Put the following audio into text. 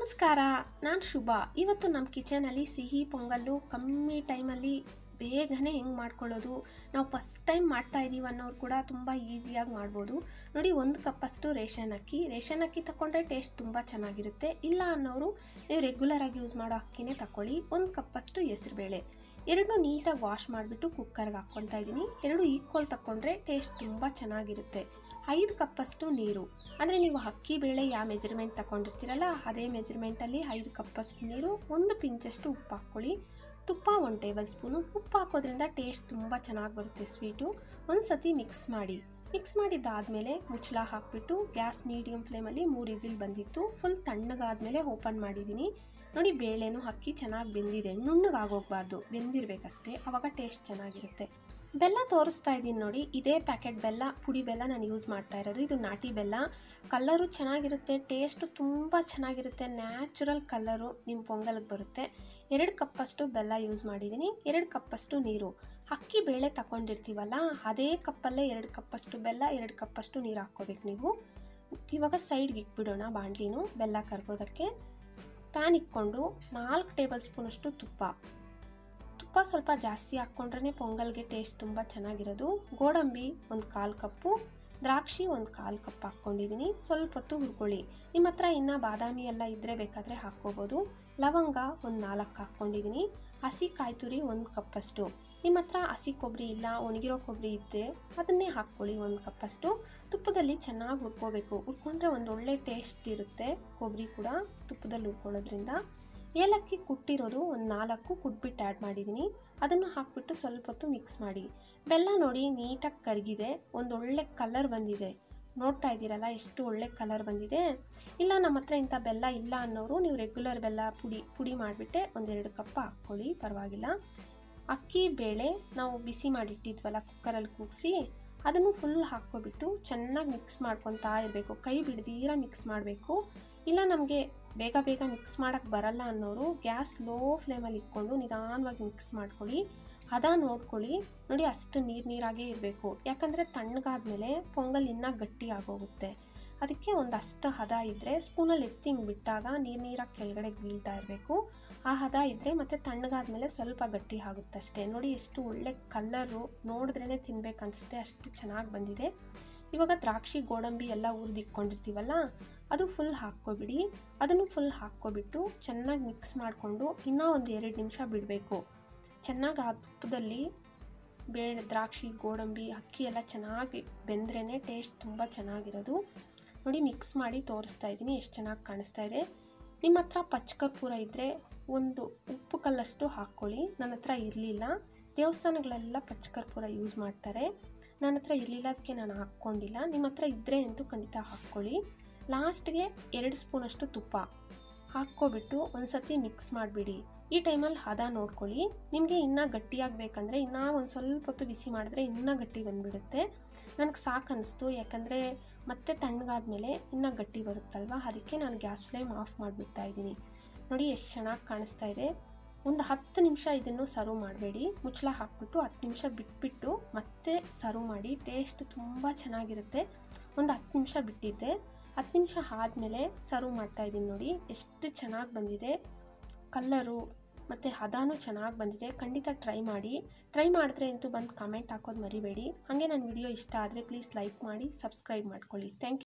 ನಮಸ್ಕಾರ ನಾನು ಶುಭ ಇವತ್ತು ನಮ್ಮ ಕಿಚನಲ್ಲಿ ಸಿಹಿ ಪೊಂಗಲ್ಲು ಕಮ್ಮಿ ಟೈಮಲ್ಲಿ ಬೇಗನೆ ಹೆಂಗೆ ಮಾಡ್ಕೊಳ್ಳೋದು ನಾವು ಫಸ್ಟ್ ಟೈಮ್ ಮಾಡ್ತಾ ಇದ್ದೀವಿ ಅನ್ನೋರು ಕೂಡ ತುಂಬ ಈಸಿಯಾಗಿ ಮಾಡ್ಬೋದು ನೋಡಿ ಒಂದು ಕಪ್ಪಷ್ಟು ರೇಷನ್ ಅಕ್ಕಿ ರೇಷನ್ ಅಕ್ಕಿ ತಗೊಂಡ್ರೆ ಟೇಸ್ಟ್ ತುಂಬ ಚೆನ್ನಾಗಿರುತ್ತೆ ಇಲ್ಲ ಅನ್ನೋರು ನೀವು ರೆಗ್ಯುಲರಾಗಿ ಯೂಸ್ ಮಾಡೋ ಅಕ್ಕಿನೇ ತಗೊಳ್ಳಿ ಒಂದು ಕಪ್ಪಷ್ಟು ಹೆಸರುಬೇಳೆ ಎರಡು ನೀಟಾಗಿ ವಾಶ್ ಮಾಡಿಬಿಟ್ಟು ಕುಕ್ಕರ್ಗೆ ಹಾಕ್ಕೊತಾ ಇದ್ದೀನಿ ಎರಡು ಈಕ್ವಲ್ ತಗೊಂಡ್ರೆ ಟೇಸ್ಟ್ ತುಂಬ ಚೆನ್ನಾಗಿರುತ್ತೆ ಐದು ಕಪ್ಪಷ್ಟು ನೀರು ಅಂದರೆ ನೀವು ಅಕ್ಕಿ ಬೇಳೆ ಯಾವ ಮೆಜರ್ಮೆಂಟ್ ತಗೊಂಡಿರ್ತೀರಲ್ಲ ಅದೇ ಮೆಜರ್ಮೆಂಟಲ್ಲಿ ಐದು ಕಪ್ಪಷ್ಟು ನೀರು ಒಂದು ಪಿಂಚಷ್ಟು ಉಪ್ಪು ಹಾಕ್ಕೊಳ್ಳಿ ತುಪ್ಪ ಒಂದು ಟೇಬಲ್ ಸ್ಪೂನು ಉಪ್ಪು ಹಾಕೋದ್ರಿಂದ ಟೇಸ್ಟ್ ತುಂಬ ಚೆನ್ನಾಗಿ ಬರುತ್ತೆ ಸ್ವೀಟು ಒಂದು ಸತಿ ಮಿಕ್ಸ್ ಮಾಡಿ ಮಿಕ್ಸ್ ಮಾಡಿದ್ದಾದಮೇಲೆ ಮುಚ್ಚಳ ಹಾಕ್ಬಿಟ್ಟು ಗ್ಯಾಸ್ ಮೀಡಿಯಮ್ ಫ್ಲೇಮಲ್ಲಿ ಮೂರು ಇಜಿಲ್ ಬಂದಿತ್ತು ಫುಲ್ ತಣ್ಣಗಾದ್ಮೇಲೆ ಓಪನ್ ಮಾಡಿದ್ದೀನಿ ನೋಡಿ ಬೇಳೆನೂ ಅಕ್ಕಿ ಚೆನ್ನಾಗಿ ಬೆಂದಿದೆ ನುಣ್ಣಗಾಗೋಗ್ಬಾರ್ದು ಬೆಂದಿರಬೇಕಷ್ಟೇ ಆವಾಗ ಟೇಸ್ಟ್ ಚೆನ್ನಾಗಿರುತ್ತೆ ಬೆಲ್ಲ ತೋರಿಸ್ತಾ ಇದ್ದೀನಿ ನೋಡಿ ಇದೇ ಪ್ಯಾಕೆಟ್ ಬೆಲ್ಲ ಪುಡಿ ಬೆಲ್ಲ ನಾನು ಯೂಸ್ ಮಾಡ್ತಾ ಇರೋದು ಇದು ನಾಟಿ ಬೆಲ್ಲ ಕಲ್ಲರು ಚೆನ್ನಾಗಿರುತ್ತೆ ಟೇಸ್ಟು ತುಂಬ ಚೆನ್ನಾಗಿರುತ್ತೆ ನ್ಯಾಚುರಲ್ ಕಲ್ಲರು ನಿಮ್ಮ ಪೊಂಗಲ್ಗೆ ಬರುತ್ತೆ ಎರಡು ಕಪ್ಪಷ್ಟು ಬೆಲ್ಲ ಯೂಸ್ ಮಾಡಿದ್ದೀನಿ ಎರಡು ಕಪ್ಪಷ್ಟು ನೀರು ಅಕ್ಕಿ ಬೇಳೆ ತಗೊಂಡಿರ್ತೀವಲ್ಲ ಅದೇ ಕಪ್ಪಲ್ಲೇ ಎರಡು ಕಪ್ಪಷ್ಟು ಬೆಲ್ಲ ಎರಡು ಕಪ್ಪಷ್ಟು ನೀರು ಹಾಕ್ಕೋಬೇಕು ನೀವು ಇವಾಗ ಸೈಡ್ಗೆ ಇಕ್ಬಿಡೋಣ ಬಾಣಲಿನೂ ಬೆಲ್ಲ ಕರ್ಗೋದಕ್ಕೆ ಪ್ಯಾನ್ ಇಕ್ಕೊಂಡು ನಾಲ್ಕು ಟೇಬಲ್ ಸ್ಪೂನಷ್ಟು ತುಪ್ಪ ತುಪ್ಪ ಸ್ವಲ್ಪ ಜಾಸ್ತಿ ಹಾಕ್ಕೊಂಡ್ರೆ ಪೊಂಗಲ್ಗೆ ಟೇಸ್ಟ್ ತುಂಬ ಚೆನ್ನಾಗಿರೋದು ಗೋಡಂಬಿ ಒಂದು ಕಾಲು ಕಪ್ಪು ದ್ರಾಕ್ಷಿ ಒಂದು ಕಾಲು ಕಪ್ ಹಾಕ್ಕೊಂಡಿದ್ದೀನಿ ಸ್ವಲ್ಪ ಹೊತ್ತು ಹುರ್ಕೊಳ್ಳಿ ನಿಮ್ಮ ಹತ್ರ ಇನ್ನೂ ಬಾದಾಮಿ ಎಲ್ಲ ಇದ್ದರೆ ಬೇಕಾದರೆ ಹಾಕ್ಕೋಬೋದು ಲವಂಗ ಒಂದು ನಾಲ್ಕು ಹಾಕ್ಕೊಂಡಿದ್ದೀನಿ ಹಸಿ ಕಾಯಿ ತುರಿ ಒಂದು ಕಪ್ಪಷ್ಟು ನಿಮ್ಮ ಹತ್ರ ಹಸಿ ಕೊಬ್ಬರಿ ಇಲ್ಲ ಒಣಗಿರೋ ಕೊಬ್ಬರಿ ಇದ್ದರೆ ಅದನ್ನೇ ಹಾಕ್ಕೊಳ್ಳಿ ಒಂದು ಕಪ್ಪಷ್ಟು ತುಪ್ಪದಲ್ಲಿ ಚೆನ್ನಾಗಿ ಹುರ್ಕೋಬೇಕು ಹುರ್ಕೊಂಡ್ರೆ ಒಂದು ಒಳ್ಳೆ ಟೇಸ್ಟ್ ಇರುತ್ತೆ ಕೊಬ್ಬರಿ ಕೂಡ ತುಪ್ಪದಲ್ಲಿ ಹುರ್ಕೊಳ್ಳೋದ್ರಿಂದ ಏಲಕ್ಕಿ ಕುಟ್ಟಿರೋದು ಒಂದು ನಾಲ್ಕು ಕುಟ್ಬಿಟ್ಟು ಆ್ಯಡ್ ಮಾಡಿದ್ದೀನಿ ಅದನ್ನು ಹಾಕ್ಬಿಟ್ಟು ಸ್ವಲ್ಪ ಹೊತ್ತು ಮಿಕ್ಸ್ ಮಾಡಿ ಬೆಲ್ಲ ನೋಡಿ ನೀಟಾಗಿ ಕರಗಿದೆ ಒಂದು ಒಳ್ಳೆ ಕಲರ್ ಬಂದಿದೆ ನೋಡ್ತಾ ಇದ್ದೀರಲ್ಲ ಎಷ್ಟು ಒಳ್ಳೆ ಕಲರ್ ಬಂದಿದೆ ಇಲ್ಲ ನಮ್ಮ ಹತ್ರ ಇಂಥ ಬೆಲ್ಲ ಇಲ್ಲ ಅನ್ನೋರು ನೀವು ರೆಗ್ಯುಲರ್ ಬೆಲ್ಲ ಪುಡಿ ಪುಡಿ ಮಾಡಿಬಿಟ್ಟೆ ಒಂದೆರಡು ಕಪ್ ಹಾಕ್ಕೊಳ್ಳಿ ಪರವಾಗಿಲ್ಲ ಅಕ್ಕಿ ಬೇಳೆ ನಾವು ಬಿಸಿ ಮಾಡಿಟ್ಟಿದ್ವಲ್ಲ ಕುಕ್ಕರಲ್ಲಿ ಕೂಗಿಸಿ ಅದನ್ನು ಫುಲ್ ಹಾಕ್ಕೊಬಿಟ್ಟು ಚೆನ್ನಾಗಿ ಮಿಕ್ಸ್ ಮಾಡ್ಕೊತಾ ಇರಬೇಕು ಕೈ ಬಿಡ್ದೀರ ಮಿಕ್ಸ್ ಮಾಡಬೇಕು ಇಲ್ಲ ನಮಗೆ ಬೇಗ ಬೇಗ ಮಿಕ್ಸ್ ಮಾಡೋಕ್ಕೆ ಬರಲ್ಲ ಅನ್ನೋರು ಗ್ಯಾಸ್ ಲೋ ಫ್ಲೇಮಲ್ಲಿ ಇಟ್ಕೊಂಡು ನಿಧಾನವಾಗಿ ಮಿಕ್ಸ್ ಮಾಡ್ಕೊಳ್ಳಿ ಹದ ನೋಡ್ಕೊಳ್ಳಿ ನೋಡಿ ಅಷ್ಟು ನೀರು ನೀರಾಗೇ ಇರಬೇಕು ಯಾಕಂದರೆ ತಣ್ಣಗಾದ್ಮೇಲೆ ಪೊಂಗಲ್ ಇನ್ನೂ ಗಟ್ಟಿ ಆಗೋಗುತ್ತೆ ಅದಕ್ಕೆ ಒಂದಷ್ಟು ಹದ ಇದ್ದರೆ ಸ್ಪೂನಲ್ಲಿ ಎತ್ತಿ ಹಿಂಗೆ ಬಿಟ್ಟಾಗ ನೀರು ನೀರಾಗಿ ಕೆಳಗಡೆ ಬೀಳ್ತಾ ಇರಬೇಕು ಆ ಹದ ಇದ್ದರೆ ಮತ್ತು ತಣ್ಣಗಾದ್ಮೇಲೆ ಸ್ವಲ್ಪ ಗಟ್ಟಿ ಆಗುತ್ತೆ ಅಷ್ಟೇ ನೋಡಿ ಎಷ್ಟು ಒಳ್ಳೆ ಕಲ್ಲರು ನೋಡಿದ್ರೇ ತಿನ್ಬೇಕು ಅನಿಸುತ್ತೆ ಅಷ್ಟು ಚೆನ್ನಾಗಿ ಬಂದಿದೆ ಇವಾಗ ದ್ರಾಕ್ಷಿ ಗೋಡಂಬಿ ಎಲ್ಲ ಹುರಿದಿಕ್ಕೊಂಡಿರ್ತೀವಲ್ಲ ಅದು ಫುಲ್ ಹಾಕ್ಕೊಬಿಡಿ ಅದನ್ನು ಫುಲ್ ಹಾಕ್ಕೊಬಿಟ್ಟು ಚೆನ್ನಾಗಿ ಮಿಕ್ಸ್ ಮಾಡಿಕೊಂಡು ಇನ್ನೂ ಒಂದು ಎರಡು ನಿಮಿಷ ಬಿಡಬೇಕು ಚೆನ್ನಾಗಿ ಆ ತುಪ್ಪದಲ್ಲಿ ಬೇಳೆ ದ್ರಾಕ್ಷಿ ಗೋಡಂಬಿ ಅಕ್ಕಿ ಎಲ್ಲ ಚೆನ್ನಾಗಿ ಬೆಂದ್ರೇ ಟೇಸ್ಟ್ ತುಂಬ ಚೆನ್ನಾಗಿರೋದು ನೋಡಿ ಮಿಕ್ಸ್ ಮಾಡಿ ತೋರಿಸ್ತಾ ಇದ್ದೀನಿ ಎಷ್ಟು ಚೆನ್ನಾಗಿ ಕಾಣಿಸ್ತಾ ಇದೆ ನಿಮ್ಮ ಹತ್ರ ಪಚ್ಚಕರ್ಪೂರ ಇದ್ದರೆ ಒಂದು ಉಪ್ಪು ಕಲ್ಲಷ್ಟು ಹಾಕ್ಕೊಳ್ಳಿ ನನ್ನ ಹತ್ರ ಇರಲಿಲ್ಲ ದೇವಸ್ಥಾನಗಳೆಲ್ಲ ಪಚ್ಚಕರ್ಪೂರ ಯೂಸ್ ಮಾಡ್ತಾರೆ ನನ್ನ ಹತ್ರ ಇರಲಿಲ್ಲ ಅದಕ್ಕೆ ನಾನು ಹಾಕ್ಕೊಂಡಿಲ್ಲ ನಿಮ್ಮ ಹತ್ರ ಇದ್ದರೆ ಅಂತೂ ಖಂಡಿತ ಹಾಕ್ಕೊಳ್ಳಿ ಲಾಸ್ಟ್ಗೆ ಎರಡು ಸ್ಪೂನಷ್ಟು ತುಪ್ಪ ಹಾಕ್ಕೊಬಿಟ್ಟು ಒಂದು ಸತಿ ಮಿಕ್ಸ್ ಮಾಡಿಬಿಡಿ ಈ ಟೈಮಲ್ಲಿ ಹದ ನೋಡ್ಕೊಳ್ಳಿ ನಿಮಗೆ ಇನ್ನೂ ಗಟ್ಟಿಯಾಗಬೇಕಂದ್ರೆ ಇನ್ನೂ ಒಂದು ಸ್ವಲ್ಪ ಹೊತ್ತು ಬಿಸಿ ಮಾಡಿದ್ರೆ ಇನ್ನೂ ಗಟ್ಟಿ ಬಂದುಬಿಡುತ್ತೆ ನನಗೆ ಸಾಕು ಅನ್ನಿಸ್ತು ಯಾಕಂದರೆ ಮತ್ತೆ ತಣ್ಣಗಾದ್ಮೇಲೆ ಇನ್ನೂ ಗಟ್ಟಿ ಬರುತ್ತಲ್ವ ಅದಕ್ಕೆ ನಾನು ಗ್ಯಾಸ್ ಫ್ಲೇಮ್ ಆಫ್ ಮಾಡಿಬಿಡ್ತಾ ಇದ್ದೀನಿ ನೋಡಿ ಎಷ್ಟು ಚೆನ್ನಾಗಿ ಕಾಣಿಸ್ತಾ ಇದೆ ಒಂದು ಹತ್ತು ನಿಮಿಷ ಇದನ್ನು ಸರ್ವ್ ಮಾಡಬೇಡಿ ಮುಚ್ಚಳ ಹಾಕ್ಬಿಟ್ಟು ಹತ್ತು ನಿಮಿಷ ಬಿಟ್ಬಿಟ್ಟು ಮತ್ತೆ ಸರ್ವ್ ಮಾಡಿ ಟೇಸ್ಟ್ ತುಂಬ ಚೆನ್ನಾಗಿರುತ್ತೆ ಒಂದು ಹತ್ತು ನಿಮಿಷ ಬಿಟ್ಟಿದ್ದೆ ಹತ್ತು ನಿಮಿಷ ಆದಮೇಲೆ ಸರ್ವ್ ಮಾಡ್ತಾ ಇದ್ದೀನಿ ನೋಡಿ ಎಷ್ಟು ಚೆನ್ನಾಗಿ ಬಂದಿದೆ ಕಲ್ಲರು ಮತ್ತು ಹದಾನೂ ಚೆನ್ನಾಗಿ ಬಂದಿದೆ ಖಂಡಿತ ಟ್ರೈ ಮಾಡಿ ಟ್ರೈ ಮಾಡಿದ್ರೆ ಅಂತೂ ಬಂದು ಕಮೆಂಟ್ ಹಾಕೋದು ಮರಿಬೇಡಿ ಹಾಗೆ ನನ್ನ ವಿಡಿಯೋ ಇಷ್ಟ ಆದರೆ ಪ್ಲೀಸ್ ಲೈಕ್ ಮಾಡಿ ಸಬ್ಸ್ಕ್ರೈಬ್ ಮಾಡ್ಕೊಳ್ಳಿ ಥ್ಯಾಂಕ್ ಯು